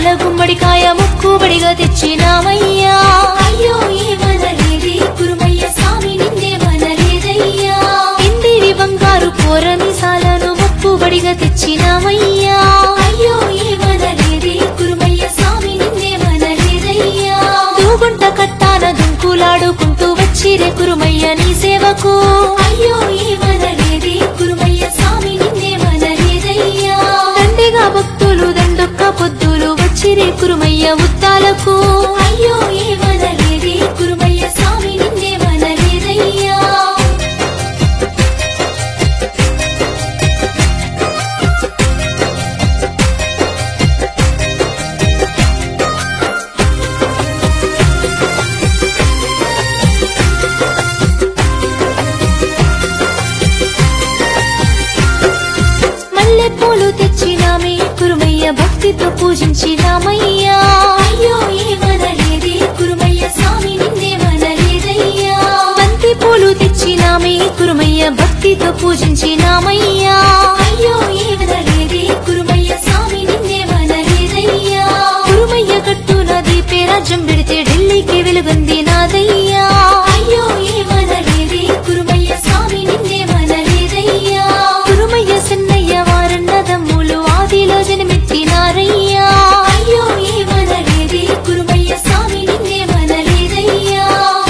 పాల గుమ్మడికాయ ముక్కుబడిగా తెచ్చినామయ్యా అయ్యో ఏమనలేదే కురుమయ్య స్వామి నిన్నే మనలేదయ్యా ఇందిరి బంగారు కోరమిసాలను ముక్కుబడిగా తెచ్చినామయ్యా అయ్యో ఏమనలేదే కురుమయ్య స్వామి నిన్నే మనలేదయ్యా దూగుంట కట్టాన దుంకులాడుకుంటూ వచ్చిరే కురుమయ్య నీ సేవకు అయ్యో ఏమనలేదే కురుమయ్య స్వామి నిన్నే మనలేదయ్యా దండిగా భక్తులు దండొక్క పొద్దులు వచ్చిరే కురుమయ్య ఉత్తాలకు అయ్యో ఏమనలేదే కురుమయ్య స్వామి నిన్నే మనలేదయ్యా మల్లె పూలు తెచ్చినామే కురుమయ్య భక్తితో పూజించినామయ్యా అయ్యో ఏమనలేదే కురుమయ్య స్వామి నిన్నే మనలేదయ్యా బంతి పూలు తెచ్చినామే కురుమయ్య భక్తితో పూజించినామయ్యా అయ్యో ఏమనలేదే కురుమయ్య స్వామి నిన్నే మనలేదయ్యా కురుమయ్య కట్టున దీపే రాజ్యం పెడితే ఢిల్లీకి వెలుగంది నాదయ్యా అయ్యో ఏమనలేదే కురుమయ్య స్వామి నిన్నే మనలేదయ్యా కురుమయ్య సిన్నయ్య వారన్నదమ్ములు ఆదిలో జన్మెత్తినారయ్యా అయ్యో ఏమనలేదే కురుమయ్య స్వామి నిన్నే మనలేదయ్యా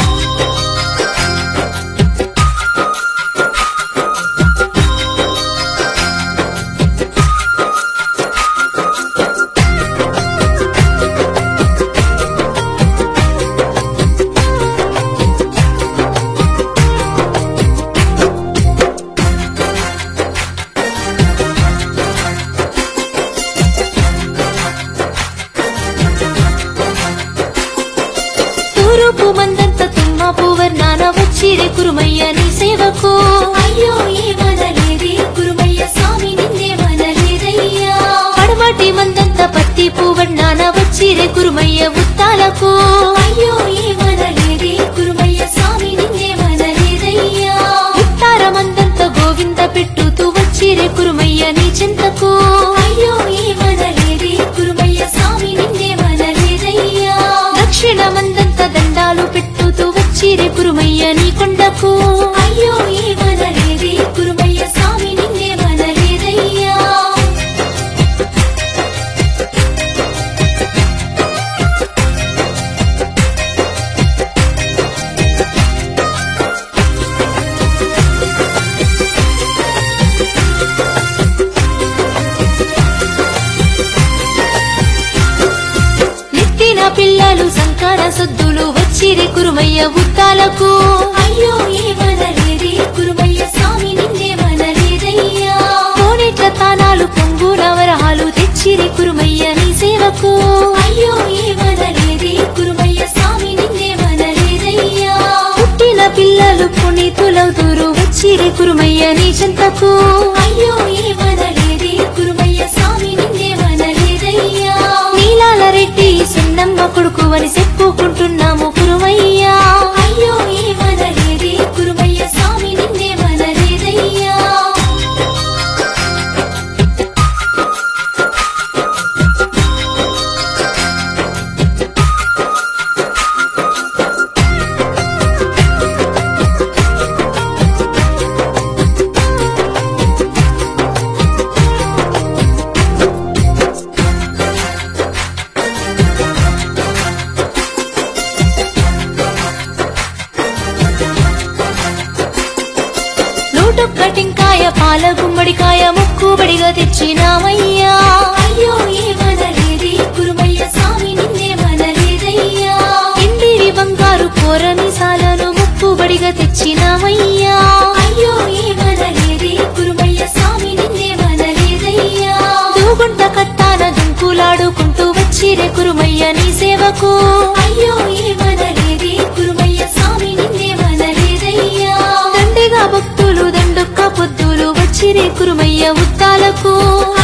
తూరుపు మందంత తుమ్మపు వర్ణాన వచ్చిరే కురుమయ్య నీ సేవకు అయ్యో ఏమనలేదే కురుమయ్య స్వామి నిన్నే మనలేదయ్యా పడమటి మందంత పత్తి పువర్ణాన వచ్చిరే కురుమయ్య ఉత్తాలకు అయ్యో ఏమనలేదే కురుమయ్య స్వామి నిన్నే మనలేదయ్యా ఉత్తార మందంత గోవింద పెట్టుతూ వచ్చిరే కురుమయ్య నీ చింతకు అయ్యో ఏమనలేదే కురుమయ్య స్వామి నిన్నే మనలేదయ్యా దక్షిణ మందంత దండాలు పెట్టుతూ వచ్చిరే కురుమయ్య నీ కొండకు అయ్యో ఏమనలేదే కురుమయ్య స్వామి నిన్నే మనలేదయ్యా నెత్తిన పిల్లలు సంకార సొద్దులు వచ్చిరే కురుమయ్య ఉత్తాలకు అయ్యో ఏమనలేదే కురుమయ్య స్వామి నిన్నే మనలేదయ్యా కోనేట్ల తానాలు పొంగు నవరహాలు తెచ్చిరే కురుమయ్య నీ సేవకు అయ్యో ఏమనలేదే కురుమయ్య స్వామి నిన్నే మనలేదయ్యా పుట్టిన పిల్లలు పునీతులవుతూరు వచ్చిరే కురుమయ్య నీ చింతకు అయ్యో ఏమనలేదే కురుమయ్య స్వామి నిన్నే మనలేదయ్యా నీలాల రెడ్డి సిన్నమ్మ కొడుకు అని చెప్పుకుంటున్నాము కురుమయ్యా అయ్యో ఏమనలేదే కురుమయ్య స్వామి నిన్నే మనలేదయ్యా నూటొక్కటింకాయ పాల గుమ్మడికాయ ముక్కుబడిగా తెచ్చినామయ్యా అయ్యో ఏమనలేదే కురుమయ్య స్వామి నిన్నే మనలేదయ్యా ఇందిరి బంగారు కోరమిసాలను ముక్కుబడిగా తెచ్చినామయ్యా అయ్యో ఏమనలేదే కురుమయ్య స్వామి నిన్నే మనలేదయ్యా దూగుంట కట్టాన దుంకులాడుకుంటూ వచ్చిరే కురుమయ్య నీ సేవకు అయ్యో ఏమనలేదే కురుమయ్య స్వామి నిన్నే మనలేదయ్యా దండిగా భక్తులు దండొక్క పొద్దులు వచ్చిరే కురుమయ్య ఉత్తాలకు